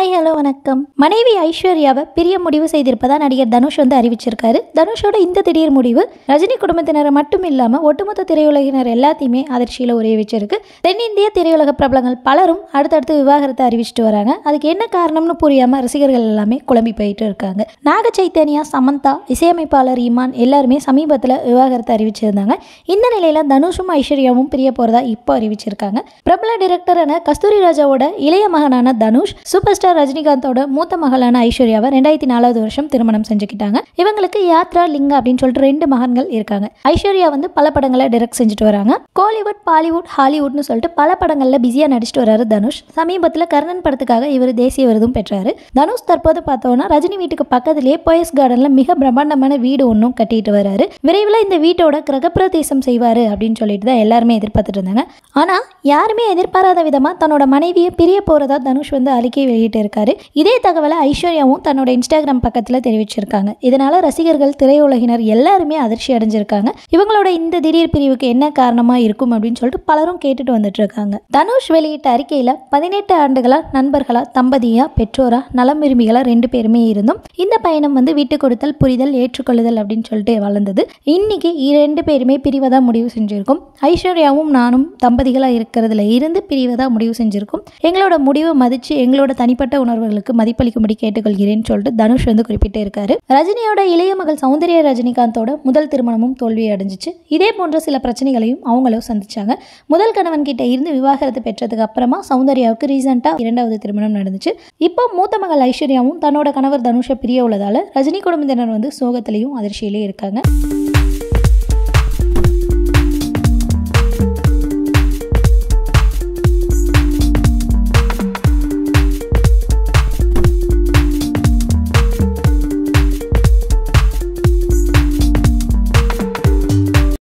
hi hello வணக்கம் மனைவி ஐஸ்வர்யாவை பிரிய முடிவு செய்திருப்பதா நடிகர் தனுஷ் வந்து அறிவிச்சிருக்காரு தனுஷோட இந்த திடீர் முடிவு ரஜினி குடும்பத்தினரை மட்டும் இல்லாமல் ஒட்டுமொத்த திரையுலகினர் எல்லாத்தையுமே அதிர்ச்சியில் உரைய வச்சிருக்கு தென்னிந்திய திரையுலக பிரபலங்கள் பலரும் அடுத்தடுத்து விவாகரத்தை அறிவிச்சிட்டு வராங்க அதுக்கு என்ன காரணம்னு புரியாமல் ரசிகர்கள் எல்லாமே குழம்பி போயிட்டு இருக்காங்க நாக சைத்தன்யா சமந்தா இசையமைப்பாளர் இமான் எல்லாருமே சமீபத்தில் விவாகரத்தை அறிவிச்சிருந்தாங்க இந்த நிலையில் தனுஷும் ஐஸ்வர்யாவும் பிரிய போகிறதா இப்போ அறிவிச்சிருக்காங்க பிரபல டிரெக்டரான கஸ்தூரி ராஜாவோட இளைய மகனான தனுஷ் சூப்பர் ஸ்டார் ரஜினிகாந்தோட மூத்த மகளான ஐஸ்வர்யாவை ரெண்டாயிரத்தி நாலாவது வருஷம் திருமணம் செஞ்சுக்கிட்டாங்க இவங்களுக்கு யாத்ரா லிங்கா அப்படின்னு சொல்லிட்டு ரெண்டு மகன்கள் இருக்காங்க ஐஸ்வர்யா வந்து பல படங்களை டைரக்ட் செஞ்சுட்டு வராங்க கோலிவுட் பாலிவுட் ஹாலிவுட்னு சொல்லிட்டு பல படங்களில் பிஸியாக நடிச்சிட்டு வராரு தனுஷ் சமீபத்தில் கர்ணன் படத்துக்காக இவர் தேசிய விருதும் பெற்றாரு தனுஷ் தற்போது பார்த்தோன்னா ரஜினி வீட்டுக்கு பக்கத்திலேயே போயஸ் கார்டனில் மிக பிரம்மாண்டமான வீடு ஒன்றும் கட்டிட்டு வராரு விரைவில் இந்த வீட்டோட கிரகப்பிரதேசம் செய்வார் அப்படின்னு சொல்லிட்டு தான் எல்லாருமே எதிர்பார்த்துட்டு இருந்தாங்க ஆனால் யாருமே எதிர்பாராத விதமாக தன்னோட மனைவியை பிரிய போகிறதா தனுஷ் வந்து அறிக்கை வெளியிட்டு இருக்காரு இதே தகவலை ஐஸ்வர்யாவும் தன்னோட இன்ஸ்டாகிராம் பக்கத்தில் தெரிவிச்சிருக்காங்க இதனால ரசிகர்கள் திரையுலகினர் எல்லாருமே அதிர்ச்சி அடைஞ்சிருக்காங்க இவங்களோட இந்த திடீர் பிரிவுக்கு என்ன காரணமாக இருக்கும் அப்படின்னு சொல்லிட்டு பலரும் கேட்டுட்டு வந்துட்டு இருக்காங்க தனுஷ் வெளியிட்ட அறிக்கையில் பதினெட்டு ஆண்டுகளா நண்பர்களா தம்பதியா பெற்றோரா நலம் விரும்பிகளா ரெண்டு பேருமே இருந்தோம் இந்த பயணம் வந்து விட்டு கொடுத்தல் புரிதல் ஏற்றுக்கொள்ளுதல் அப்படின்னு சொல்லிட்டு வளர்ந்தது இன்னைக்கு இரண்டு பேருமே பிரிவதா முடிவு செஞ்சிருக்கோம் ஐஸ்வர்யாவும் நானும் தம்பதிகளா இருக்கிறதுல இருந்து பிரிவதா முடிவு செஞ்சிருக்கோம் எங்களோட முடிவை மதிச்சு எங்களோட தனிப்பட்ட உணர்வுகளுக்கு மதிப்பளிக்கும்படி கேட்டுக்கொள்கிறேன்னு சொல்லிட்டு தனுஷ் வந்து குறிப்பிட்டு இருக்காரு ரஜினியோட இளைய மகள் சௌந்தர்யா ரஜினிகாந்தோட முதல் திருமணமும் தோல்வி அடைஞ்சிச்சு இதே போன்ற சில பிரச்சனைகளையும் அவங்களும் சந்திச்சாங்க முதல் கணவன் கிட்ட இருந்து விவாகரத்து பெற்றதுக்கு அப்புறமா சௌந்தர்யாவுக்கு ரீசெண்டாக இரண்டாவது திருமணம் நடந்துச்சு இப்போ மூத்த மகள் ஐஸ்வர்யாவும் தன்னோட கணவர் தனுஷை பிரிய உள்ளதால ரஜினி குடும்பத்தினர் வந்து சோகத்திலையும் அதிர்ச்சியிலே இருக்காங்க